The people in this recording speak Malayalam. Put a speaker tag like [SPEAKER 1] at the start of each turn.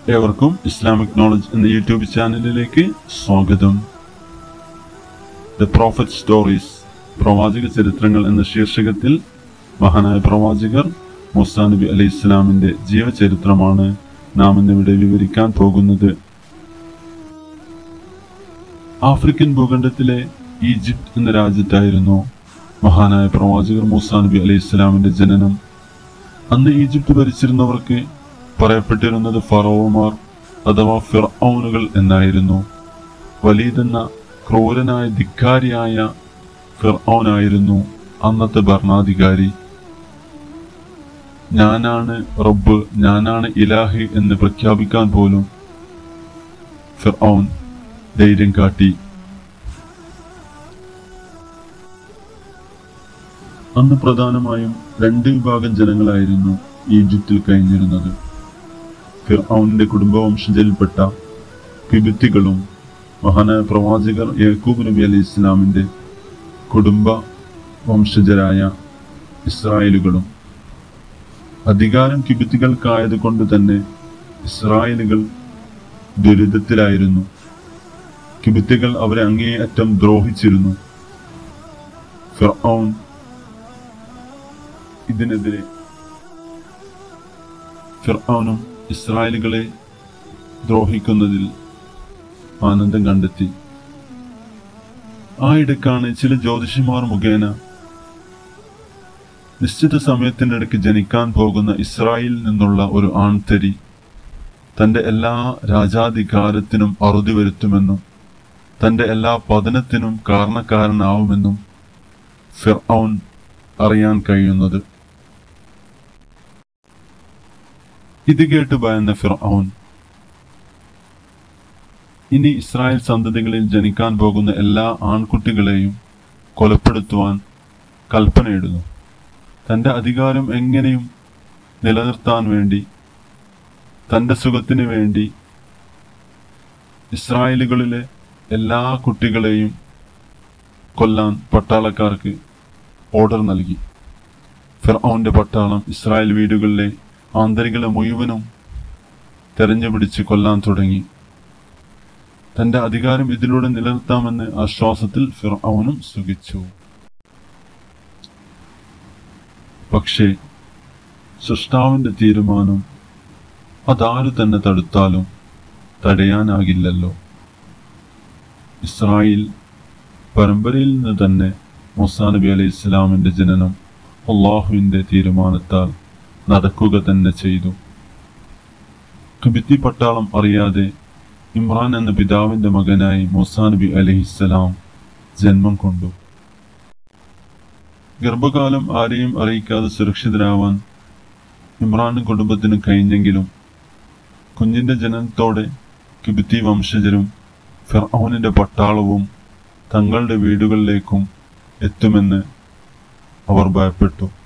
[SPEAKER 1] ഏവർക്കും ഇസ്ലാമിക് നോളജ് എന്ന യൂട്യൂബ് ചാനലിലേക്ക് സ്വാഗതം ദ പ്രോഫറ്റ് സ്റ്റോറീസ് പ്രവാചക ചരിത്രങ്ങൾ എന്ന ശീർഷകത്തിൽ മഹാനായ പ്രവാചകർ മുസാ നബി അലൈഹി ഇസ്ലാമിന്റെ ജീവചരിത്രമാണ് നാം ഇന്നിവിടെ വിവരിക്കാൻ പോകുന്നത് ആഫ്രിക്കൻ ഭൂഖണ്ഡത്തിലെ ഈജിപ്ത് എന്ന രാജ്യത്തായിരുന്നു മഹാനായ പ്രവാചകർ മൂസാ നബി അലൈഹി ഇസ്ലാമിന്റെ ജനനം അന്ന് ഈജിപ്ത് ഭരിച്ചിരുന്നവർക്ക് പറയപ്പെട്ടിരുന്നത് ഫറോവമാർ അഥവാ ഫിർഔനുകൾ എന്നായിരുന്നു വലീദെന്ന ക്രൂരനായ ധിക്കാരിയായ ഫിർഔനായിരുന്നു അന്നത്തെ ഭരണാധികാരി ഞാനാണ് റബ്ബ് ഞാനാണ് ഇലാഹി എന്ന് പ്രഖ്യാപിക്കാൻ പോലും ഫിർഔൻ ധൈര്യം കാട്ടി അന്ന് പ്രധാനമായും രണ്ട് വിഭാഗം ജനങ്ങളായിരുന്നു ഈജിപ്തിൽ കഴിഞ്ഞിരുന്നത് ഫിർഔന്റെ കുടുംബവംശജയിൽപ്പെട്ട കിബിത്തികളും മഹാനായ പ്രവാചകർ യാക്കൂബ് നബി അലൈഹി ഇസ്ലാമിന്റെ കുടുംബ വംശജരായ ഇസ്രായേലുകളും അധികാരം കിബിത്തികൾക്കായത് കൊണ്ട് തന്നെ ഇസ്രായേലുകൾ ദുരിതത്തിലായിരുന്നു കിബിത്തികൾ അവരെ അങ്ങേയറ്റം ദ്രോഹിച്ചിരുന്നു ഫിർഔൻ ഇതിനെതിരെ ഫിർഔനും ഇസ്രായേലുകളെ ദ്രോഹിക്കുന്നതിൽ ആനന്ദം കണ്ടെത്തി ആ ഇടക്കാണ് ചില ജ്യോതിഷിമാർ മുഖേന നിശ്ചിത സമയത്തിനിടയ്ക്ക് ജനിക്കാൻ പോകുന്ന ഇസ്രായേലിൽ നിന്നുള്ള ഒരു ആൺതരി തന്റെ എല്ലാ രാജാധികാരത്തിനും അറുതി വരുത്തുമെന്നും തന്റെ എല്ലാ പതനത്തിനും കാരണക്കാരനാവുമെന്നും ഫിർഔൻ അറിയാൻ കഴിയുന്നത് ഇത് കേട്ട് ഭയന്ന ഫിർഔൻ ഇനി ഇസ്രായേൽ സന്തതികളിൽ ജനിക്കാൻ പോകുന്ന എല്ലാ ആൺകുട്ടികളെയും കൊലപ്പെടുത്തുവാൻ കൽപ്പനയിടുന്നു തന്റെ അധികാരം എങ്ങനെയും നിലനിർത്താൻ വേണ്ടി തന്റെ സുഖത്തിന് വേണ്ടി ഇസ്രായേലുകളിലെ എല്ലാ കുട്ടികളെയും കൊല്ലാൻ പട്ടാളക്കാർക്ക് ഓർഡർ നൽകി ഫിർഔന്റെ പട്ടാളം ഇസ്രായേൽ വീടുകളിലെ ആന്തരികളെ മുഴുവനും തെരഞ്ഞുപിടിച്ച് കൊല്ലാൻ തുടങ്ങി തന്റെ അധികാരം ഇതിലൂടെ നിലനിർത്താമെന്ന് ആശ്വാസത്തിൽ ഫിർഔനും സുഖിച്ചു പക്ഷേ സൃഷ്ടാവിന്റെ തീരുമാനം അതാരു തന്നെ തടുത്താലും തടയാനാകില്ലല്ലോ ഇസ്രായേൽ പരമ്പരയിൽ നിന്ന് തന്നെ മുസാ നബി അലൈഹി ഇസ്ലാമിന്റെ ജനനം അള്ളാഹുവിന്റെ തീരുമാനത്താൽ നടക്കുക തന്നെ ചെയ്തു കബിത്തി പട്ടാളം അറിയാതെ ഇമ്രാൻ എന്ന പിതാവിന്റെ മകനായി മുസാ നബി അലഹിസ്സലാം ജന്മം കൊണ്ടു ഗർഭകാലം ആരെയും അറിയിക്കാതെ സുരക്ഷിതരാവാൻ ഇമ്രാനും കുടുംബത്തിനും കഴിഞ്ഞെങ്കിലും കുഞ്ഞിന്റെ ജനനത്തോടെ കിബിത്തി വംശജരും ഫിർഔനിന്റെ പട്ടാളവും തങ്ങളുടെ വീടുകളിലേക്കും എത്തുമെന്ന് അവർ ഭയപ്പെട്ടു